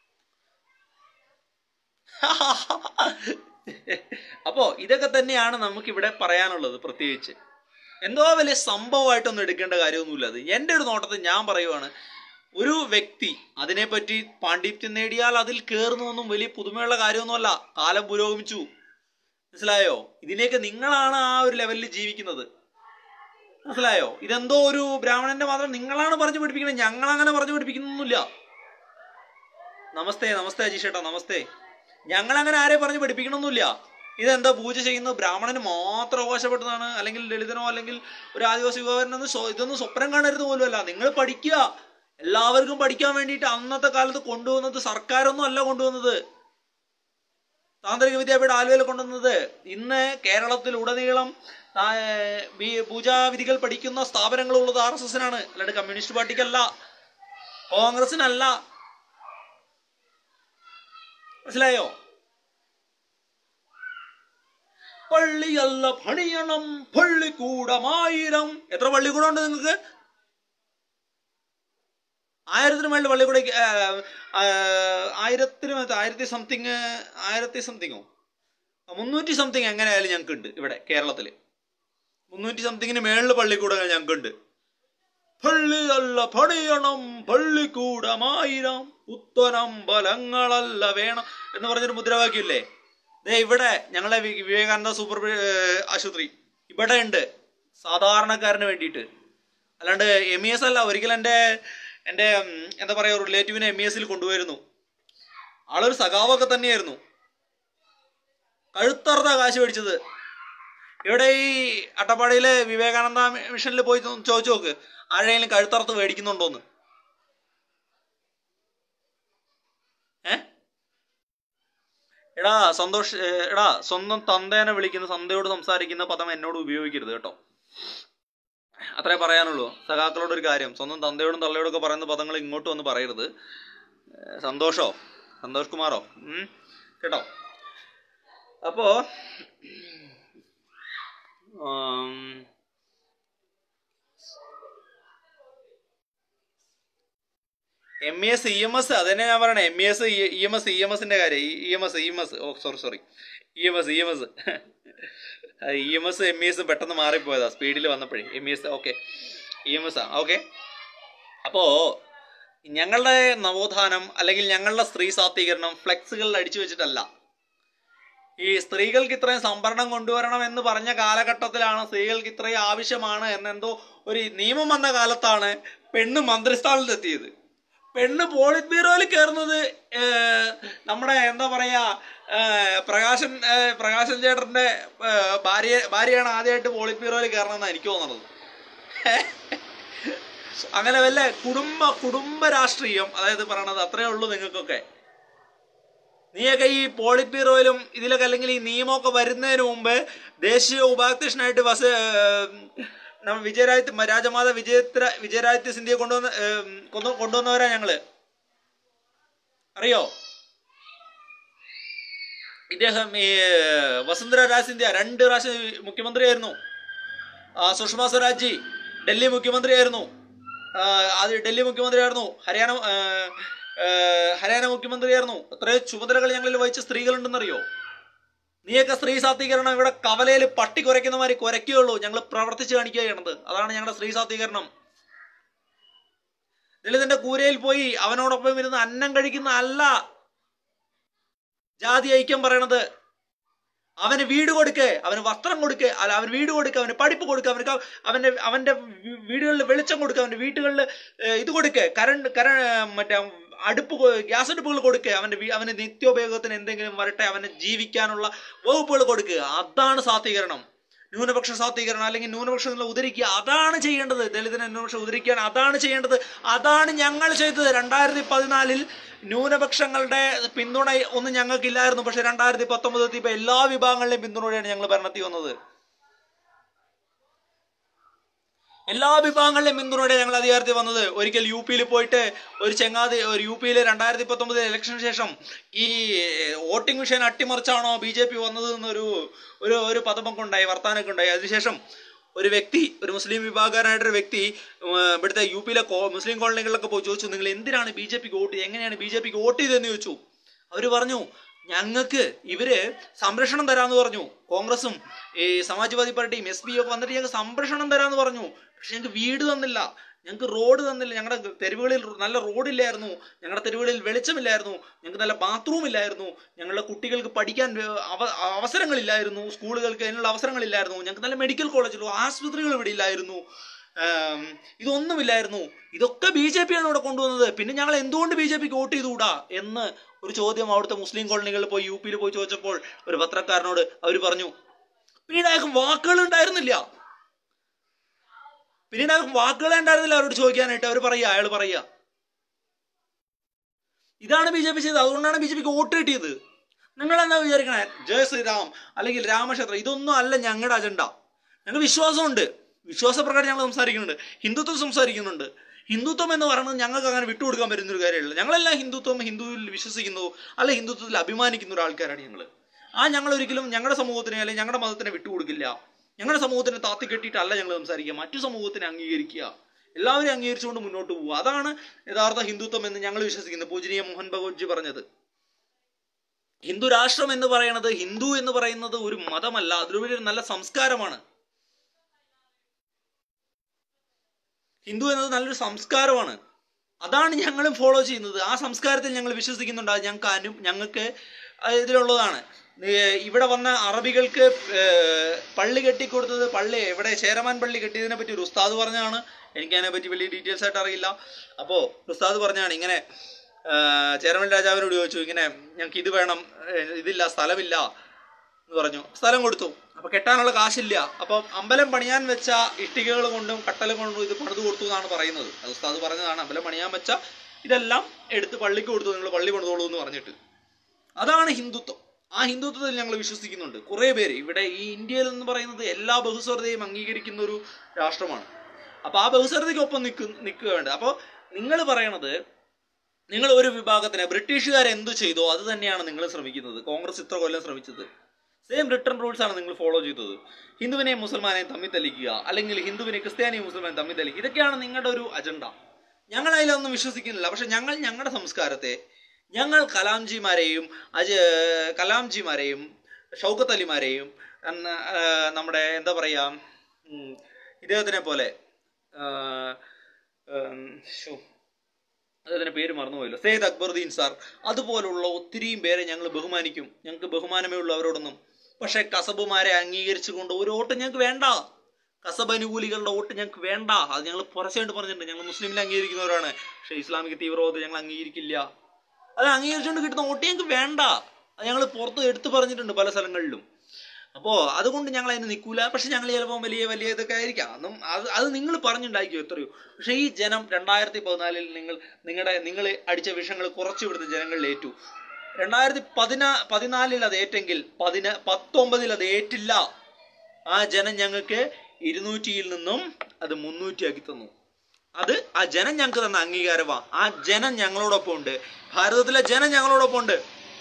അപ്പോ ഇതൊക്കെ തന്നെയാണ് നമുക്കിവിടെ പറയാനുള്ളത് പ്രത്യേകിച്ച് എന്തോ വലിയ സംഭവമായിട്ടൊന്നും എടുക്കേണ്ട കാര്യമൊന്നുമില്ല അത് എൻ്റെ ഒരു നോട്ടത്തിൽ ഞാൻ പറയുവാണ് ഒരു വ്യക്തി അതിനെപ്പറ്റി പാണ്ഡിത്യം നേടിയാൽ അതിൽ കയറുന്നൊന്നും വലിയ പുതുമയുള്ള കാര്യമൊന്നുമല്ല കാലം പുരോഗമിച്ചു മനസ്സിലായോ ഇതിനെയൊക്കെ നിങ്ങളാണ് ആ ഒരു ലെവലിൽ ജീവിക്കുന്നത് മനസ്സിലായോ ഇതെന്തോ ഒരു ബ്രാഹ്മണന്റെ മാത്രം നിങ്ങളാണ് പറഞ്ഞു പഠിപ്പിക്കുന്നത് ഞങ്ങൾ അങ്ങനെ പറഞ്ഞു പഠിപ്പിക്കുന്നൊന്നുമില്ല നമസ്തേ നമസ്തേ അജീഷേട്ടാ നമസ്തേ ഞങ്ങൾ അങ്ങനെ ആരെയും പറഞ്ഞു പഠിപ്പിക്കണമൊന്നുമില്ല ഇതെന്താ പൂജ ചെയ്യുന്നത് ബ്രാഹ്മണന് മാത്രം അവകാശപ്പെട്ടതാണ് അല്ലെങ്കിൽ ലളിതനോ അല്ലെങ്കിൽ ഒരു ആദിവാസി വിഭാഗനൊന്നും സ്വ- ഇതൊന്നും സ്വപ്നം കാണരുത് പോലുമല്ല നിങ്ങൾ പഠിക്കുക എല്ലാവർക്കും പഠിക്കാൻ വേണ്ടിയിട്ട് അന്നത്തെ കാലത്ത് കൊണ്ടുവന്നത് സർക്കാരൊന്നും അല്ല കൊണ്ടുവന്നത് താന്ത്രിക വിദ്യാപീഠം ആലുവയിൽ കൊണ്ടുവന്നത് ഇന്ന് കേരളത്തിൽ ഉടനീളം ആ, വി- പൂജാവിധികൾ പഠിക്കുന്ന സ്ഥാപനങ്ങളുള്ളത് ആർ എസ് എസിനാണ് അല്ലാണ്ട് കമ്മ്യൂണിസ്റ്റ് പാർട്ടിക്കല്ല കോൺഗ്രസിനല്ല മനസ്സിലായോ പള്ളിയല്ല പണിയണം പള്ളിക്കൂടമായിരം എത്ര പള്ളിക്കൂടം ഉണ്ട് നിങ്ങൾക്ക് ആയിരത്തിന് മേളിൽ പള്ളിക്കൂട ആയിരത്തിന് മേത്ത് ആയിരത്തി സംതിങ് ആയിരത്തി സംതിങ്ങോ മുന്നൂറ്റി സംതിങ് എങ്ങനെയായാലും ഞങ്ങൾക്ക് ഉണ്ട് ഇവിടെ കേരളത്തിൽ മുന്നൂറ്റി സംതിങ്ങിന് മേളിൽ പള്ളിക്കൂടങ്ങൾ ഞങ്ങൾക്കുണ്ട് പള്ളിയല്ല പണിയണം പള്ളിക്കൂടമായിരം പുത്തനമ്പലങ്ങളല്ല വേണം എന്ന് പറഞ്ഞൊരു മുദ്രാവാക്യമില്ലേ ദേ ഇവിടെ ഞങ്ങളെ വി- വിവേകാനന്ദ സൂപ്പർ ഏർ, ആശുപത്രി ഇവിടെ ഉണ്ട് സാധാരണക്കാരന് വേണ്ടിയിട്ട് അല്ലാണ്ട് എം ഇ എസ് അല്ല ഒരിക്കലും എൻ്റെ എൻ്റെ ഉം, എന്താ പറയുക റിലേറ്റീവിനെ എം ഇ എസിൽ കൊണ്ടുപോയിരുന്നു ആളൊരു സഖാവൊക്കെ തന്നെയായിരുന്നു കഴുത്തറുത്ത കാശ് മേടിച്ചത് ഇവിടെ ഈ അട്ടപ്പാടിയിലെ വിവേകാനന്ദ മിഷനിൽ പോയി ഒന്ന് ചോദിച്ചു നോക്ക് ആരെങ്കിലും കഴുത്തറുത്ത് മേടിക്കുന്നുണ്ടോന്ന് ഏ എടാ സന്തോഷ് ഏ, എടാ സ്വന്തം തന്തേനെ വിളിക്കുന്ന സന്തയോട് സംസാരിക്കുന്ന പദം എന്നോട് ഉപയോഗിക്കരുത് കേട്ടോ അത്രേ പറയാനുള്ളൂ സഖാക്കളോട് ഒരു കാര്യം സ്വന്തം തന്തയോടും തള്ളയോടും ഒക്കെ പറയുന്ന പദങ്ങൾ ഇങ്ങോട്ട് വന്ന് പറയരുത് ഏ, സന്തോഷോ സന്തോഷ് കുമാറോ ഉം, കേട്ടോ അപ്പോ ആം, M E S E M S അതന്നെ ഞാൻ പറയണേ M E S E M S E M എസിന്റെ കാര്യം E M S E M S ഓ sorry sorry E M S E M S E M S M E S പെട്ടെന്ന് മാറിപ്പോയതാ സ്പീഡിൽ വന്നപ്പോഴേ M E S okay E M S ആ okay അപ്പോ ഞങ്ങളുടെ നവോത്ഥാനം അല്ലെങ്കിൽ ഞങ്ങളുടെ സ്ത്രീ ശാക്തീകരണം ഫ്ലെക്സുകളിൽ അടിച്ചു വെച്ചിട്ടല്ല ഈ സ്ത്രീകൾക്ക് ഇത്രയും സംവരണം കൊണ്ടുവരണം എന്ന് പറഞ്ഞ കാലഘട്ടത്തിലാണ് സ്ത്രീകൾക്ക് ഇത്രയും ആവശ്യമാണ് എന്നെന്തോ ഒരു നിയമം വന്ന കാലത്താണ് പെണ്ണ് മന്ത്രിസ്ഥാനത്തെത്തിയത് പെണ്ണ് പോളിറ്റ് ബ്യൂറോയിൽ കയറുന്നത് ഏർ, നമ്മുടെ എന്താ പറയാ ഏർ, പ്രകാശൻ ഏർ, പ്രകാശൻ ചേട്ടന്റെ ഏർ, ഭാര്യ ഭാര്യയാണ് ആദ്യമായിട്ട് പോളിറ്റ് ബ്യൂറോയിൽ കയറണമെന്നാണ് എനിക്ക് തോന്നുന്നത് അങ്ങനെ വല്ല കുടുംബ കുടുംബ രാഷ്ട്രീയം അതായത് പറയണത് അത്രേ ഉള്ളൂ നിങ്ങൾക്കൊക്കെ നീയൊക്കെ ഈ പോളിറ്റ് ബ്യൂറോയിലും ഇതിലൊക്കെ അല്ലെങ്കിൽ ഈ നിയമമൊക്കെ വരുന്നതിന് മുമ്പ് ദേശീയ ഉപാധ്യക്ഷനായിട്ട് വസ് ഏർ, നമ്മ വിജയരാജ്യ രാജമാത വിജയത്ര വിജയരാജ്യ സിന്ധ്യയെ കൊണ്ടുവന്ന് ഏർ, കൊന്നു- കൊണ്ടുവന്നവരാ ഞങ്ങള് അറിയോ ഇദ്ദേഹം ഈ വസുന്ധര രാജ് സിന്ധ്യ രണ്ട് പ്രാവശ്യം മുഖ്യമന്ത്രിയായിരുന്നു ആ, സുഷമ സ്വരാജ് ഡൽഹി മുഖ്യമന്ത്രിയായിരുന്നു ആ, അത് ഡൽഹി മുഖ്യമന്ത്രിയായിരുന്നു ഹരിയാന ആ, ആ, ഹരിയാന മുഖ്യമന്ത്രിയായിരുന്നു എത്രയോ ചുമതലകൾ ഞങ്ങളിൽ വഹിച്ച സ്ത്രീകളുണ്ടെന്നറിയോ നീയൊക്കെ സ്ത്രീ ശാക്തീകരണം ഇവിടെ കവലയിൽ പട്ടി കുരയ്ക്കുന്ന മാതിരി കുരയ്ക്കുകയുള്ളൂ ഞങ്ങൾ പ്രവർത്തിച്ച് കാണിക്കുക ചെയ്യണത് അതാണ് ഞങ്ങളുടെ സ്ത്രീ ശാക്തീകരണം ദളിതന്റെ കൂരയിൽ പോയി അവനോടൊപ്പം ഇരുന്ന് അന്നം കഴിക്കുന്ന അല്ല ജാതി ഐക്യം പറയണത് അവന് വീട് കൊടുക്ക് അവന് വസ്ത്രം കൊടുക്ക് അല്ല അവന് വീട് കൊടുക്ക് അവന് പഠിപ്പ് കൊടുക്ക് അവന് ക- അവന്റെ അവന്റെ വീ- വീടുകളിൽ വെളിച്ചം കൊടുക്ക് അവന്റെ വീട്ടുകളിൽ ഏഹ്, ഇത് കൊടുക്ക് കരണ്ട് കര മറ്റേ അടുപ്പ് കൊ- ഗ്യാസ് അടുപ്പുകൾ കൊടുക്ക് അവന്റെ വീ- അവന് നിത്യോപയോഗത്തിന് എന്തെങ്കിലും വരട്ടെ അവന് ജീവിക്കാനുള്ള വകുപ്പുകൾ കൊടുക്കുക അതാണ് സാത്വീകരണം ന്യൂനപക്ഷ സാത്വീകരണം അല്ലെങ്കിൽ ന്യൂനപക്ഷങ്ങളെ ഉദരിക്കുക അതാണ് ചെയ്യേണ്ടത് ദളിതനെ ന്യൂനപക്ഷം ഉദരിക്കാൻ അതാണ് ചെയ്യേണ്ടത് അതാണ് ഞങ്ങൾ ചെയ്തത് രണ്ടായിരത്തി പതിനാലിൽ ന്യൂനപക്ഷങ്ങളുടെ പിന്തുണ ഒന്നും ഞങ്ങൾക്കില്ലായിരുന്നു പക്ഷെ രണ്ടായിരത്തി പത്തൊമ്പത് എത്തിയപ്പോൾ എല്ലാ വിഭാഗങ്ങളുടെയും പിന്തുണയോടെയാണ് ഞങ്ങൾ ഭരണത്തിൽ വന്നത് എല്ലാ വിഭാഗങ്ങളുടെയും പിന്തുണയോടെ ഞങ്ങൾ അധികാരത്തിൽ വന്നത് ഒരിക്കൽ യു പിയിൽ പോയിട്ട് ഒരു ചെങ്ങാതി ഒരു യു പിയിൽ രണ്ടായിരത്തി പത്തൊമ്പത് ഇലക്ഷന് ശേഷം ഈ വോട്ടിംഗ് മെഷീൻ അട്ടിമറിച്ചാണോ ബി ജെ പി വന്നത് എന്നൊരു ഒരു ഒരു പദമൊക്കെ ഉണ്ടായി വർത്താനൊക്കെ ഉണ്ടായി അതിനുശേഷം ഒരു വ്യക്തി ഒരു മുസ്ലിം വിഭാഗക്കാരനായിട്ടൊരു വ്യക്തി ഉം, ഇവിടുത്തെ യു പിയിലെ കോ- മുസ്ലിം കോളനികളിലൊക്കെ പോയി ചോദിച്ചു നിങ്ങൾ എന്തിനാണ് ബി ജെ പിക്ക് വോട്ട് ചെയ്ത് എങ്ങനെയാണ് ബി ജെ പിക്ക് വോട്ട് ചെയ്തതെന്ന് ചോദിച്ചു അവർ പറഞ്ഞു ഞങ്ങൾക്ക് ഇവര് സംരക്ഷണം തരാന്ന് പറഞ്ഞു കോൺഗ്രസും ഈ സമാജ്വാദി പാർട്ടിയും എസ് പി ഒക്കെ വന്നിട്ട് ഞങ്ങൾക്ക് സംരക്ഷണം തരാന്ന് പറഞ്ഞു പക്ഷെ ഞങ്ങൾക്ക് വീട് തന്നില്ല ഞങ്ങൾക്ക് റോഡ് തന്നില്ല ഞങ്ങളുടെ തെരുവുകളിൽ നല്ല റോഡില്ലായിരുന്നു ഞങ്ങളുടെ തെരുവുകളിൽ വെളിച്ചമില്ലായിരുന്നു ഞങ്ങൾക്ക് നല്ല ബാത്റൂം ഇല്ലായിരുന്നു ഞങ്ങളുടെ കുട്ടികൾക്ക് പഠിക്കാൻ വേ- അവ- അവസരങ്ങളില്ലായിരുന്നു സ്കൂളുകൾക്ക് അതിനുള്ള അവസരങ്ങളില്ലായിരുന്നു ഞങ്ങൾക്ക് നല്ല മെഡിക്കൽ കോളേജിലോ ആശുപത്രികൾ ഇവിടെ ഇല്ലായിരുന്നു ആം, ഇതൊന്നുമില്ലായിരുന്നു ഇതൊക്കെ ബി ജെ പിയാണ് ഇവിടെ കൊണ്ടുവന്നത് പിന്നെ ഞങ്ങൾ എന്തുകൊണ്ട് ബി ജെ പിക്ക് വോട്ട് ചെയ്തുകൂടാ എന്ന് ഒരു ചോദ്യം അവിടുത്തെ മുസ്ലിം കോളനികളിൽ പോയി യു പിയിൽ പോയി ചോദിച്ചപ്പോൾ ഒരു പത്രക്കാരനോട് അവർ പറഞ്ഞു പിന്നീട് അയാൾക്ക് വാക്കുകൾ ഉണ്ടായിരുന്നില്ല പിന്നീട് അയാൾക്ക് വാക്കുകളെ ഉണ്ടായിരുന്നില്ല അവരോട് ചോദിക്കാനായിട്ട് അവർ പറയുക അയാൾ പറയുക ഇതാണ് ബി ജെ പി ചെയ്തത് അതുകൊണ്ടാണ് ബി ജെ പിക്ക് വോട്ട് കിട്ടിയത് നിങ്ങൾ എന്താ വിചാരിക്കണേ ജയ ശ്രീറാം അല്ലെങ്കിൽ രാമക്ഷേത്രം ഇതൊന്നും അല്ല ഞങ്ങളുടെ അജണ്ട ഞങ്ങൾ വിശ്വാസമുണ്ട് വിശ്വാസപ്രകാരം ഞങ്ങൾ സംസാരിക്കുന്നുണ്ട് ഹിന്ദുത്വം സംസാരിക്കുന്നുണ്ട് ഹിന്ദുത്വം എന്ന് പറയുന്നത് ഞങ്ങൾക്ക് അങ്ങനെ വിട്ടുകൊടുക്കാൻ പറ്റുന്ന ഒരു കാര്യമല്ല ഞങ്ങളെല്ലാം ഹിന്ദുത്വം ഹിന്ദുവിൽ വിശ്വസിക്കുന്നു അല്ല ഹിന്ദുത്വത്തിൽ അഭിമാനിക്കുന്ന ഒരു ആൾക്കാരാണ് ഞങ്ങൾ ആ ഞങ്ങൾ ഒരിക്കലും ഞങ്ങളുടെ സമൂഹത്തിനെ അല്ലെങ്കിൽ ഞങ്ങളുടെ മതത്തിനെ വിട്ടുകൊടുക്കില്ല ഞങ്ങളുടെ സമൂഹത്തിനെ താത്തി കെട്ടിയിട്ടല്ല ഞങ്ങൾ സംസാരിക്കുക മറ്റു സമൂഹത്തിനെ അംഗീകരിക്കുക എല്ലാവരും അംഗീകരിച്ചുകൊണ്ട് മുന്നോട്ട് പോവുക അതാണ് യഥാർത്ഥ ഹിന്ദുത്വം എന്ന് ഞങ്ങൾ വിശ്വസിക്കുന്നത് പൂജനീയ മോഹൻ ഭഗവത്ജി പറഞ്ഞത് ഹിന്ദു രാഷ്ട്രം എന്ന് പറയുന്നത് ഹിന്ദു എന്ന് പറയുന്നത് ഒരു മതമല്ല അതിലുപരി ഒരു നല്ല സംസ്കാരമാണ് ഹിന്ദു എന്നത് നല്ലൊരു സംസ്കാരമാണ് അതാണ് ഞങ്ങളും ഫോളോ ചെയ്യുന്നത് ആ സംസ്കാരത്തിൽ ഞങ്ങൾ വിശ്വസിക്കുന്നുണ്ട് അത് ഞങ്ങൾക്ക് അനു ഞങ്ങൾക്ക് അത് ഇതിലുള്ളതാണ് ഏർ ഇവിടെ വന്ന അറബികൾക്ക് ഏർ പള്ളി കെട്ടിക്കൊടുത്തത് പള്ളി ഇവിടെ ചേരമാൻ പള്ളി കെട്ടിയതിനെ പറ്റി ഒരു ഉസ്താദ് പറഞ്ഞാണ് എനിക്ക് അതിനെ പറ്റി വലിയ ഡീറ്റെയിൽസ് ആയിട്ട് അറിയില്ല അപ്പോൾ ഉസ്താദ് പറഞ്ഞാണ് ഇങ്ങനെ ഏർ ചേരമാൻ രാജാവിനോട് ചോദിച്ചു ഇങ്ങനെ ഞങ്ങൾക്ക് ഇത് വേണം ഏർ ഇതില്ല സ്ഥലമില്ല എന്ന് പറഞ്ഞു സ്ഥലം കൊടുത്തു അപ്പൊ കെട്ടാനുള്ള കാശില്ല അപ്പൊ അമ്പലം പണിയാൻ വെച്ച ഇഷ്ടികകൾ കൊണ്ടും കട്ടൽ കൊണ്ടും ഇത് പണിത് കൊടുത്തു എന്നാണ് പറയുന്നത് അത് ഉസ്താദ് പറഞ്ഞതാണ് അമ്പലം പണിയാൻ വെച്ച ഇതെല്ലാം എടുത്ത് പള്ളിക്ക് കൊടുത്തു നിങ്ങൾ പള്ളി പണിതോളൂ എന്ന് പറഞ്ഞിട്ട് അതാണ് ഹിന്ദുത്വം ആ ഹിന്ദുത്വത്തിൽ ഞങ്ങൾ വിശ്വസിക്കുന്നുണ്ട് കുറേ പേര് ഇവിടെ ഈ ഇന്ത്യയിൽ എന്ന് പറയുന്നത് എല്ലാ ബഹുസ്വരതയും അംഗീകരിക്കുന്ന ഒരു രാഷ്ട്രമാണ് അപ്പൊ ആ ബഹുസ്വരതയ്ക്കൊപ്പം നിൽക്കു നിൽക്കുക വേണ്ട അപ്പോൾ നിങ്ങൾ പറയണത് നിങ്ങൾ ഒരു വിഭാഗത്തിന് ബ്രിട്ടീഷുകാർ എന്ത് ചെയ്തോ അത് തന്നെയാണ് നിങ്ങൾ ശ്രമിക്കുന്നത് കോൺഗ്രസ് ഇത്ര കൊല്ലം ശ്രമിച്ചത് സെയിം റിട്ടേൺ റൂൾസ് ആണ് നിങ്ങൾ ഫോളോ ചെയ്തത് ഹിന്ദുവിനെയും മുസൽമാനെയും തമ്മിൽ തല്ലിക്കുക അല്ലെങ്കിൽ ഹിന്ദുവിനെ ക്രിസ്ത്യാനിയും മുസൽമാനെയും തമ്മിൽ തല്ലിക്കുക ഇതൊക്കെയാണ് നിങ്ങളുടെ ഒരു അജണ്ട ഞങ്ങൾ അതിലൊന്നും വിശ്വസിക്കുന്നില്ല പക്ഷെ ഞങ്ങൾ ഞങ്ങളുടെ സംസ്കാരത്തെ ഞങ്ങൾ കലാംജിമാരെയും അജ കലാംജിമാരെയും ഷൗക്കത്ത് അലിമാരെയും അന്ന്, ആ, നമ്മുടെ എന്താ പറയുക ഉം, ഇദ്ദേഹത്തിനെ പോലെ ആ, ഉം, ശോ, അദ്ദേഹത്തിന്റെ പേര് മറന്നുപോയല്ലോ സെയ്ദ് അക്ബറുദ്ദീൻ സാർ അതുപോലുള്ള ഒത്തിരിയും പേരെ ഞങ്ങൾ ബഹുമാനിക്കും ഞങ്ങൾക്ക് ബഹുമാനമേ ഉള്ളൂ അവരോടൊന്നും പക്ഷെ കസബുമാരെ അംഗീകരിച്ചുകൊണ്ട് ഒരു വോട്ട് ഞങ്ങൾക്ക് വേണ്ട കസബ് അനുകൂലികളുടെ വോട്ട് ഞങ്ങൾക്ക് വേണ്ട അത് ഞങ്ങൾ പുറച്ചായിട്ട് പറഞ്ഞിട്ടുണ്ട് ഞങ്ങൾ മുസ്ലിമിനെ അംഗീകരിക്കുന്നവരാണ് പക്ഷേ ഇസ്ലാമിക തീവ്രവാദം ഞങ്ങൾ അംഗീകരിക്കില്ല അത് അംഗീകരിച്ചുകൊണ്ട് കിട്ടുന്ന വോട്ട് ഞങ്ങൾക്ക് വേണ്ട അത് ഞങ്ങൾ പുറത്ത് എടുത്തു പറഞ്ഞിട്ടുണ്ട് പല സ്ഥലങ്ങളിലും അപ്പോൾ അതുകൊണ്ട് ഞങ്ങൾ അതിന് നിൽക്കൂല പക്ഷെ ഞങ്ങൾ ചിലപ്പോൾ വലിയ വലിയ ഇതൊക്കെ ആയിരിക്കാം അതൊന്നും അത് അത് നിങ്ങൾ പറഞ്ഞുണ്ടാക്കിയോ എത്രയോ പക്ഷേ ഈ ജനം രണ്ടായിരത്തി പതിനാലിൽ നിങ്ങൾ നിങ്ങളുടെ നിങ്ങൾ അടിച്ച വിഷയങ്ങൾ കുറച്ച് ഇവിടുത്തെ ജനങ്ങളിൽ ഏറ്റു രണ്ടായിരത്തി പതിനാ പതിനാലിൽ അത് ഏറ്റെങ്കിൽ പതിന പത്തൊമ്പതിൽ അത് ഏറ്റില്ല ആ ജനം ഞങ്ങൾക്ക് ഇരുന്നൂറ്റിയിൽ നിന്നും അത് മുന്നൂറ്റിയാക്കി തന്നു അത് ആ ജനം ഞങ്ങൾക്ക് തന്ന അംഗീകാരമാണ് ആ ജനം ഞങ്ങളോടൊപ്പം ഉണ്ട് ഭാരതത്തിലെ ജനം ഞങ്ങളോടൊപ്പം ഉണ്ട്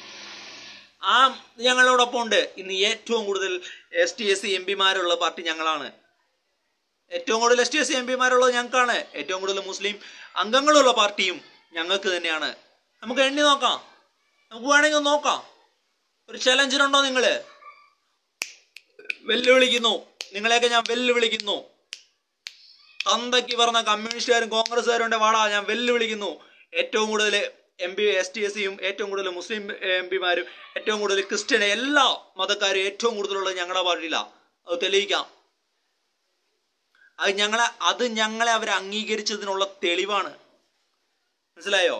ആ ഞങ്ങളോടൊപ്പം ഉണ്ട് ഇന്ന് ഏറ്റവും കൂടുതൽ S T S C M പിമാരുള്ള പാർട്ടി ഞങ്ങളാണ് ഏറ്റവും കൂടുതൽ S T S C M പിമാരുള്ളത് ഞങ്ങൾക്കാണ് ഏറ്റവും കൂടുതൽ മുസ്ലിം അംഗങ്ങളുള്ള പാർട്ടിയും ഞങ്ങൾക്ക് തന്നെയാണ് നമുക്ക് എണ്ണി നോക്കാം നമുക്ക് വേണമെങ്കിൽ ഒന്ന് നോക്കാം ഒരു ചലഞ്ചിനുണ്ടോ നിങ്ങൾ വെല്ലുവിളിക്കുന്നു നിങ്ങളെയൊക്കെ ഞാൻ വെല്ലുവിളിക്കുന്നു തന്തയ്ക്ക് പറഞ്ഞ കമ്മ്യൂണിസ്റ്റുകാരും കോൺഗ്രസ്സുകാരും ഉണ്ട് വാടാ ഞാൻ വെല്ലുവിളിക്കുന്നു ഏറ്റവും കൂടുതൽ M P S T S സിയും ഏറ്റവും കൂടുതൽ മുസ്ലിം എം പിമാരും ഏറ്റവും കൂടുതൽ ക്രിസ്ത്യൻ എല്ലാ മതക്കാരും ഏറ്റവും കൂടുതലുള്ളത് ഞങ്ങളുടെ പാർട്ടിയിലാണ് അത് തെളിയിക്കാം അത് ഞങ്ങളെ അത് ഞങ്ങളെ അവർ അംഗീകരിച്ചതിനുള്ള തെളിവാണ് മനസ്സിലായോ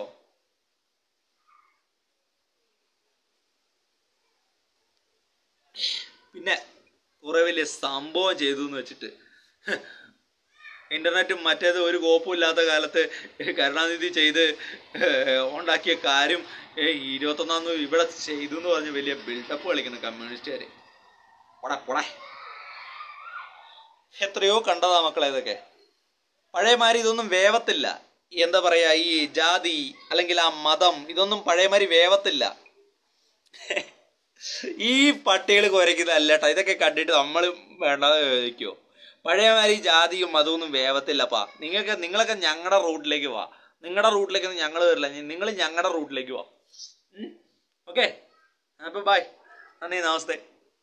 പിന്നെ കുറെ വലിയ സംഭവം ചെയ്തു എന്ന് വെച്ചിട്ട് ഇന്റർനെറ്റും മറ്റേത് ഒരു കോപ്പുമില്ലാത്ത കാലത്ത് കരുണാനിധി ചെയ്ത് ഏഹ്, ഉണ്ടാക്കിയ കാര്യം ഏഹ്, ഇരുപത്തൊന്നാം തീയതി ഇവിടെ ചെയ്തു എന്ന് പറഞ്ഞ് വലിയ ബിൽഡപ്പ് കളിക്കുന്ന കമ്മ്യൂണിസ്റ്റുകാര് പോടാ പോടാ എത്രയോ കണ്ടതാ മക്കളെ ഇതൊക്കെ പഴയമാതിരി ഇതൊന്നും വേവത്തില്ല ഈ എന്താ പറയാ ഈ ജാതി അല്ലെങ്കിൽ ആ മതം ഇതൊന്നും പഴയമാതിരി വേവത്തില്ല ഈ പട്ടികൾ കുരയ്ക്കുന്നതല്ല കേട്ടോ ഇതൊക്കെ കണ്ടിട്ട് നമ്മൾ വേണ്ടത് ചോദിക്കുമോ പഴയമാതിരി ജാതിയും മതമൊന്നും വേവത്തില്ലപ്പാ നിങ്ങൾക്ക് നിങ്ങളൊക്കെ ഞങ്ങളുടെ റൂട്ടിലേക്ക് വാ നിങ്ങളുടെ റൂട്ടിലേക്ക് ഞങ്ങൾ വരില്ല നിങ്ങൾ ഞങ്ങളുടെ റൂട്ടിലേക്ക് വാ ഓക്കെ അപ്പൊ ബൈ നന്ദി നമസ്തേ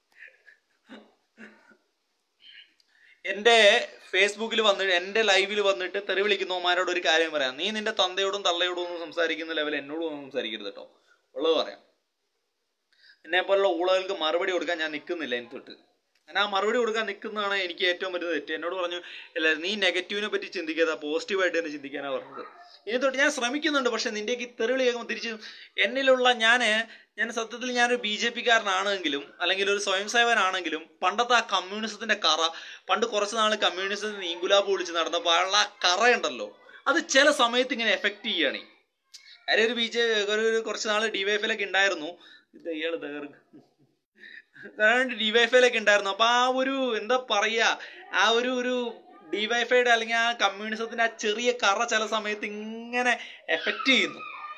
എൻ്റെ ഫേസ്ബുക്കിൽ വന്നിട്ട് എൻ്റെ ലൈവിൽ വന്നിട്ട് തെറി വിളിക്കുന്നവന്മാരോട് ഒരു കാര്യം പറയാം നീ നിന്റെ തന്തയോടും തള്ളയോടും ഒന്നും സംസാരിക്കുന്ന ലെവൽ എന്നോടും ഒന്നും സംസാരിക്കരുത് കേട്ടോ ഉള്ളത് പറയാം എന്നെ പോലുള്ള ഊളകൾക്ക് മറുപടി കൊടുക്കാൻ ഞാൻ നിൽക്കുന്നില്ല ഇനി തൊട്ട് ഞാൻ ആ മറുപടി കൊടുക്കാൻ നിൽക്കുന്നതാണ് എനിക്ക് ഏറ്റവും വലിയ തെറ്റ് എന്നോട് പറഞ്ഞു അല്ല നീ നെഗറ്റീവിനെ പറ്റി ചിന്തിക്കാതെ പോസിറ്റീവായിട്ട് തന്നെ ചിന്തിക്കാനാണ് പറഞ്ഞത് ഇനി തൊട്ട് ഞാൻ ശ്രമിക്കുന്നുണ്ട് പക്ഷെ നിന്റെയൊക്കെ ഈ തെറിവിളി കേൾക്കുമ്പോൾ തിരിച്ച് എന്നിലുള്ള ഞാൻ ഞാൻ സത്യത്തിൽ ഞാനൊരു ബി ജെ പിക്കാരനാണെങ്കിലും അല്ലെങ്കിൽ ഒരു സ്വയം സേവനാണെങ്കിലും പണ്ടത്തെ ആ കമ്മ്യൂണിസത്തിന്റെ കറ പണ്ട് കുറച്ച് നാൾ കമ്മ്യൂണിസത്തിന് ഇങ്കുലാബ് വിളിച്ച് നടന്നപ്പോൾ ആ കറയുണ്ടല്ലോ അത് ചില സമയത്ത് ഇങ്ങനെ എഫക്റ്റ് ചെയ്യുകയാണ് കാര്യം ഒരു ബി ജെ ഒരു ഒരു കുറച്ച് നാൾ ഡിവൈഎഫിലൊക്കെ ഉണ്ടായിരുന്നു ഇത് ഇയാൾ ഡിവൈഎഫിലൊക്കെ ഉണ്ടായിരുന്നു അപ്പൊ ആ ഒരു എന്താ പറയാ ആ ഒരു ഒരു ഡിവൈഫൈയുടെ അല്ലെങ്കിൽ ആ കമ്മ്യൂണിസത്തിന്റെ ആ ചെറിയ കറ ചില സമയത്ത് ഇങ്ങനെ എഫക്റ്റ് ചെയ്യുന്നു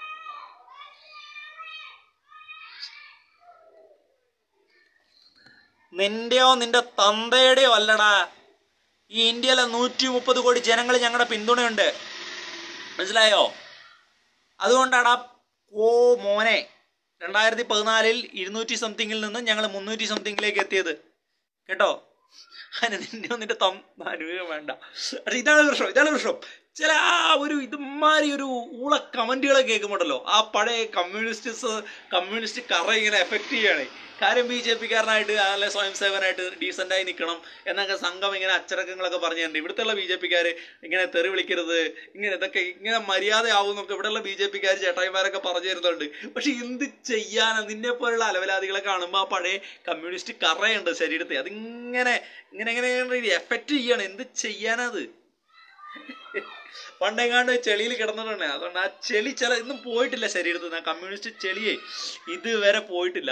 നിന്റെയോ നിന്റെ തന്തയുടെയോ അല്ലടാ ഈ ഇന്ത്യയിലെ നൂറ്റി മുപ്പത് കോടി ജനങ്ങൾ ഞങ്ങളുടെ പിന്തുണയുണ്ട് മനസ്സിലായോ അതുകൊണ്ടാടാ ഓ മോനെ രണ്ടായിരത്തി പതിനാലിൽ ഇരുന്നൂറ്റി സംതിങ്ങിൽ നിന്ന് ഞങ്ങൾ മുന്നൂറ്റി സംതിങ്ങിലേക്ക് എത്തിയത് കേട്ടോ അതിന് നിന്നെ ഒന്നിന്റെ തം അനുഭവം വേണ്ട പക്ഷെ ഇതാണ് പ്രശ്നം ഇതാണ് പ്രശ്നം ചില ആ ഒരു ഇതുമാതിരി ഒരു ഊള കമന്റുകളെ കേൾക്കുമ്പോണ്ടല്ലോ ആ പഴയ കമ്മ്യൂണിസ്റ്റ് കമ്മ്യൂണിസ്റ്റ് കറ ഇങ്ങനെ എഫക്ട് ചെയ്യാണ് കാര്യം ബി ജെ പിക്കാരനായിട്ട് അല്ലെ സ്വയം സേവനായിട്ട് ഡീസൻ്റായി നിൽക്കണം എന്നൊക്കെ സംഘം ഇങ്ങനെ അച്ചടക്കങ്ങളൊക്കെ പറഞ്ഞിട്ടുണ്ട് ഇവിടുത്തെ ബി ജെ പിക്കാർ ഇങ്ങനെ തെറി വിളിക്കരുത് ഇങ്ങനെ ഇതൊക്കെ ഇങ്ങനെ മര്യാദയാവും എന്നൊക്കെ ഇവിടെയുള്ള ബി ജെ പിക്കാർ ചേട്ടായിമാരൊക്കെ പറഞ്ഞു തരുന്നുണ്ട് പക്ഷെ എന്ത് ചെയ്യാനാ നിന്നെ പോലുള്ള അലവലാദികളെ കാണുമ്പോൾ ആ പഴയ കമ്മ്യൂണിസ്റ്റ് കറയുണ്ട് ശരീരത്തെ അതിങ്ങനെ ഇങ്ങനെ ഇങ്ങനെ എഫക്റ്റ് ചെയ്യാണ് എന്ത് ചെയ്യാനത് പണ്ടെങ്ങാണ്ട് ചെളിയിൽ കിടന്നിട്ടുണ്ട് അതുകൊണ്ട് ആ ചെളി ചില ഇന്നും പോയിട്ടില്ല ശരീരത്തിൽ നിന്ന് ആ കമ്മ്യൂണിസ്റ്റ് ചെളിയെ ഇതുവരെ പോയിട്ടില്ല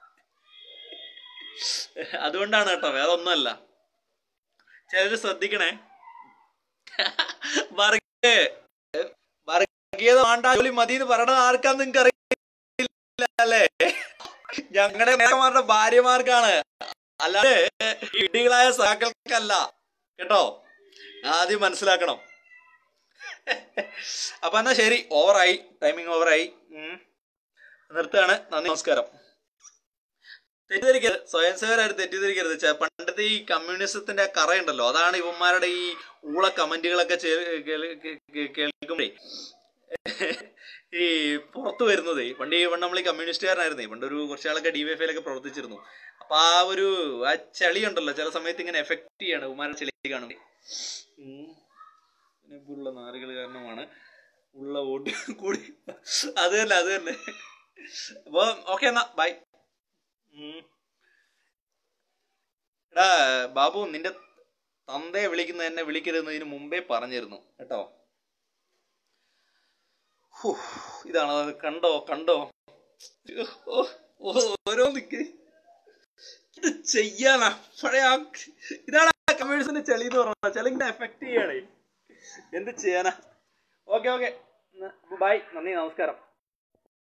അതുകൊണ്ടാണ് കേട്ടോ വേറെ ഒന്നുമല്ല ചിലര് ശ്രദ്ധിക്കണേ വർഗീയ വർഗീയത വേണ്ട ജോലി മതി എന്ന് പറയണത് ആർക്കാന്ന് നിങ്ങൾക്ക് അറിയില്ല അല്ലേ ഞങ്ങളുടെ നേതാക്കന്മാരുടെ ഭാര്യമാർക്കാണ് അല്ലാതെ ഇടികളായ സഹാക്കൾക്കല്ല കേട്ടോ ആദ്യം മനസ്സിലാക്കണം അപ്പൊ എന്നാ ശരി ഓവറായി ടൈമിങ് ഓവറായി നിർത്തുകയാണ് നന്ദി നമസ്കാരം തെറ്റിദ്ധരിക്കരുത് സ്വയം സേവരായിട്ട് തെറ്റിദ്ധരിക്കരുത് ചെ- പണ്ടത്തെ ഈ കമ്മ്യൂണിസത്തിന്റെ കറയുണ്ടല്ലോ അതാണ് ഇവന്മാരുടെ ഈ ഊള കമന്റുകളൊക്കെ കേൾക്കുമ്പോഴേ ഈ പുറത്തു വരുന്നത് പണ്ട് ഈ പണ്ട് നമ്മൾ ഈ കമ്മ്യൂണിസ്റ്റുകാരനായിരുന്നേ പണ്ട് ഒരു കുറച്ചാളൊക്കെ ഡി വൈ എഫിലൊക്കെ പ്രവർത്തിച്ചിരുന്നു അപ്പൊ ആ ഒരു ആ ചളി ഉണ്ടല്ലോ ചില സമയത്ത് ഇങ്ങനെ എഫക്ട് ചെയ്യാണ് ഇവന്മാരുടെ ചെളി കാണുമ്പോ ഉം. പിന്നെ ഇപ്പോഴുള്ള നാറുകൾ കാരണമാണ് ഉള്ള വോട്ട് കൂടി അത് തന്നെ അത് തന്നെ അപ്പൊ ഓക്കെ എന്നാ ബൈ എടാ ബാബു നിന്റെ തന്തയെ വിളിക്കുന്ന എന്നെ വിളിക്കരുതെന്നതിന് മുമ്പേ പറഞ്ഞിരുന്നു കേട്ടോ ഹൂ, ഇതാണ് അത് കണ്ടോ കണ്ടോ ഓ, ഓ, ഓരോന്നിക്ക് ഇത് ചെയ്യാനാ പഴയ ആ- ഇതാണ് കമ്മ്യൂണിസ്റ്റിന്റെ ചെളി എന്ന് പറഞ്ഞത് ചെളിങ്ങനെ എഫക്ട് ചെയ്യണേ എന്ത് ചെയ്യാനാ ഓക്കെ ഓക്കെ ബൈ നന്ദി നമസ്കാരം